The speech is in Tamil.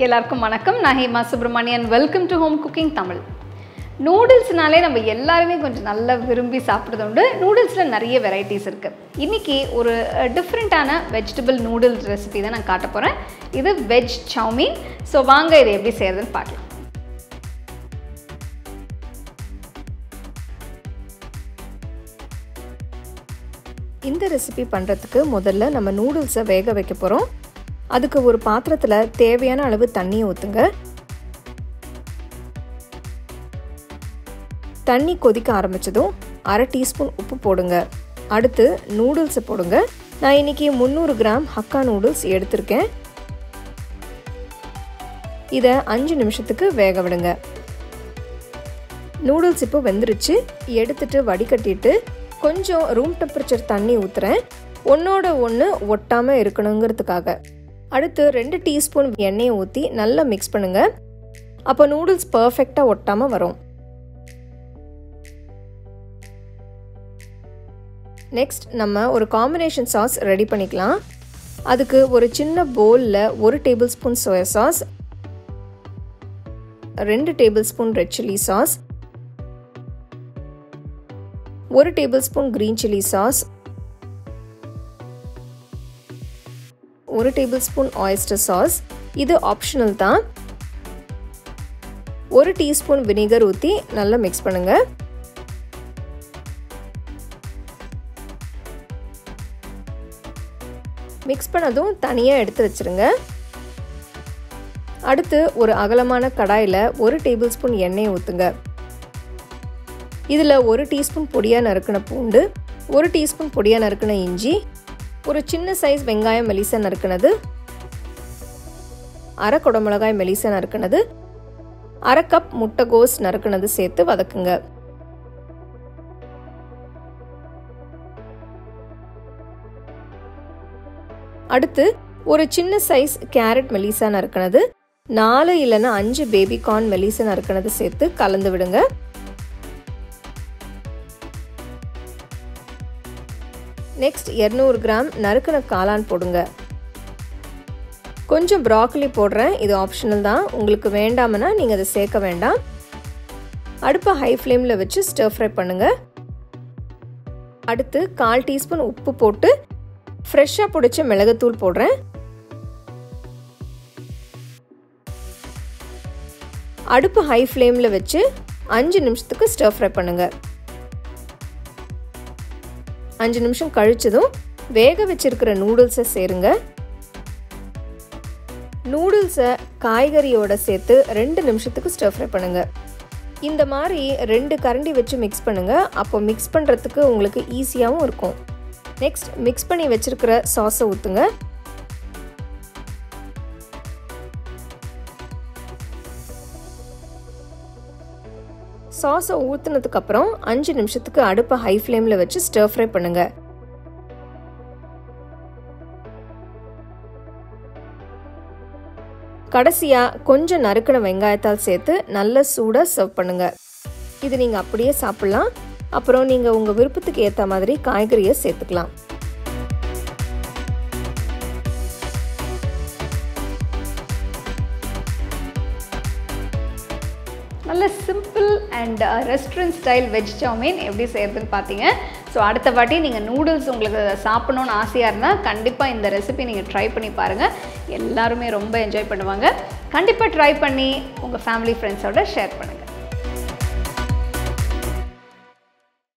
எல்லாருக்கும் வணக்கம் நான் Hema Subramanian welcome to home cooking Tamil நூடுல்ஸ்னாலே நம்ம எல்லாருமே கொஞ்சம் நல்லா விரும்பி சாப்பிட்றது உண்டு நூடுல்ஸில் நிறைய வெரைட்டிஸ் இருக்குது இன்றைக்கி ஒரு டிஃப்ரெண்ட்டான வெஜிடபிள் நூடுல்ஸ் ரெசிபி தான் நான் காட்ட போகிறேன் இது வெஜ் சவுமீன் ஸோ வாங்க இதை எப்படி செய்கிறதுன்னு பார்க்கலாம் இந்த ரெசிபி பண்ணுறதுக்கு முதல்ல நம்ம நூடுல்ஸை வேக வைக்க போகிறோம் அதுக்கு ஒரு பாத்திரத்தில் தேவையான அளவு தண்ணியை ஊற்றுங்க தண்ணி கொதிக்க ஆரம்பித்ததும் அரை டீஸ்பூன் உப்பு போடுங்க அடுத்து நூடுல்ஸை போடுங்க நான் இன்னைக்கு முந்நூறு கிராம் ஹக்கா நூடுல்ஸ் எடுத்திருக்கேன் இதை அஞ்சு நிமிஷத்துக்கு வேக விடுங்க நூடுல்ஸ் இப்போ வெந்துருச்சு எடுத்துட்டு வடிகட்டிட்டு கொஞ்சம் ரூம் டெம்பரேச்சர் தண்ணி ஊற்றுறேன் ஒன்றோட ஒன்று ஒட்டாமல் இருக்கணுங்கிறதுக்காக அடுத்து ரெண்டு டீஸ்பூன் எண்ணெயை ஊற்றி நல்லா மிக்ஸ் பண்ணுங்க அப்போ நூடுல்ஸ் பர்ஃபெக்டாக ஒட்டாமல் வரும் நெக்ஸ்ட் நம்ம ஒரு காம்பினேஷன் சாஸ் ரெடி பண்ணிக்கலாம் அதுக்கு ஒரு சின்ன பவுலில் ஒரு டேபிள் ஸ்பூன் சோயா சாஸ் ரெண்டு tablespoon red chilli sauce ஒரு tablespoon green chilli sauce ஒரு டேபிள் ஸ்பூன் ஆயிஸ்டர் சாஸ் இது ஆப்ஷனல் தான் ஒரு டீஸ்பூன் வினிகர் ஊற்றி நல்லா மிக்ஸ் பண்ணுங்க மிக்ஸ் பண்ணதும் தனியாக எடுத்து வச்சுருங்க அடுத்து ஒரு அகலமான கடாயில் ஒரு டேபிள் ஸ்பூன் எண்ணெய் ஊற்றுங்க இதில் ஒரு டீஸ்பூன் பொடியாக நறுக்கின பூண்டு ஒரு டீஸ்பூன் பொடியாக நறுக்கின இஞ்சி ஒரு சின்ன சைஸ் வெங்காயம் மெலிசா நறுக்கினது அரை குடமிளகாய் மெலிசா நறுக்கினது அரை கப் முட்டைகோஸ் நறுக்கினது சேர்த்து வதக்குங்க அடுத்து ஒரு சின்ன சைஸ் கேரட் மெலிசா நறுக்கினது நாலு இல்லைன்னா அஞ்சு பேபி கார்ன் மெலிசா நறுக்கினது சேர்த்து கலந்து விடுங்க நெக்ஸ்ட் இரநூறு கிராம் நறுக்கின காளான் போடுங்க கொஞ்சம் ப்ராக்கலி போடுறேன் இது ஆப்ஷனல் தான் உங்களுக்கு வேண்டாமனா நீங்கள் அதை சேர்க்க வேண்டாம் அடுப்பை ஹை ஃப்ளேமில் வச்சு ஸ்டர் ஃப்ரை பண்ணுங்க அடுத்து கால் டீஸ்பூன் உப்பு போட்டு ஃப்ரெஷ்ஷாக பிடிச்ச மிளகுத்தூள் போடுறேன் அடுப்பு ஹை ஃப்ளேமில் வச்சு அஞ்சு நிமிஷத்துக்கு ஸ்டர் ஃப்ரை பண்ணுங்கள் அஞ்சு நிமிஷம் கழிச்சதும் வேக வச்சிருக்கிற நூடுல்ஸை சேருங்க நூடுல்ஸை காய்கறியோட சேர்த்து ரெண்டு நிமிஷத்துக்கு ஸ்டர் ஃப்ரை பண்ணுங்க இந்த மாதிரி ரெண்டு கரண்டி வச்சு மிக்ஸ் பண்ணுங்க அப்போ மிக்ஸ் பண்ணுறதுக்கு உங்களுக்கு ஈஸியாகவும் இருக்கும் நெக்ஸ்ட் மிக்ஸ் பண்ணி வச்சிருக்கிற சாஸை ஊற்றுங்க சாஸை ஊற்றுனதுக்கப்புறம் அஞ்சு நிமிஷத்துக்கு அடுப்பை ஹை ஃப்ளேமில் வச்சு ஸ்டர் ஃப்ரை பண்ணுங்க கடைசியாக கொஞ்சம் நறுக்கின வெங்காயத்தால் சேர்த்து நல்ல சூடாக சர்வ் பண்ணுங்க இது நீங்கள் அப்படியே சாப்பிட்லாம் அப்புறம் நீங்கள் உங்கள் விருப்பத்துக்கு ஏற்ற மாதிரி காய்கறியை சேர்த்துக்கலாம் நல்ல simple and restaurant style veg chowmein எப்படி செய்கிறதுன்னு பார்த்தீங்க ஸோ அடுத்த வாட்டி நீங்கள் நூடுல்ஸ் உங்களுக்கு சாப்பிடணுன்னு ஆசையாக இருந்தால் கண்டிப்பாக இந்த ரெசிபி நீங்கள் ட்ரை பண்ணி பாருங்கள் எல்லாருமே ரொம்ப என்ஜாய் பண்ணுவாங்க கண்டிப்பாக ட்ரை பண்ணி உங்கள் ஃபேமிலி ஃப்ரெண்ட்ஸோட ஷேர் பண்ணுங்கள்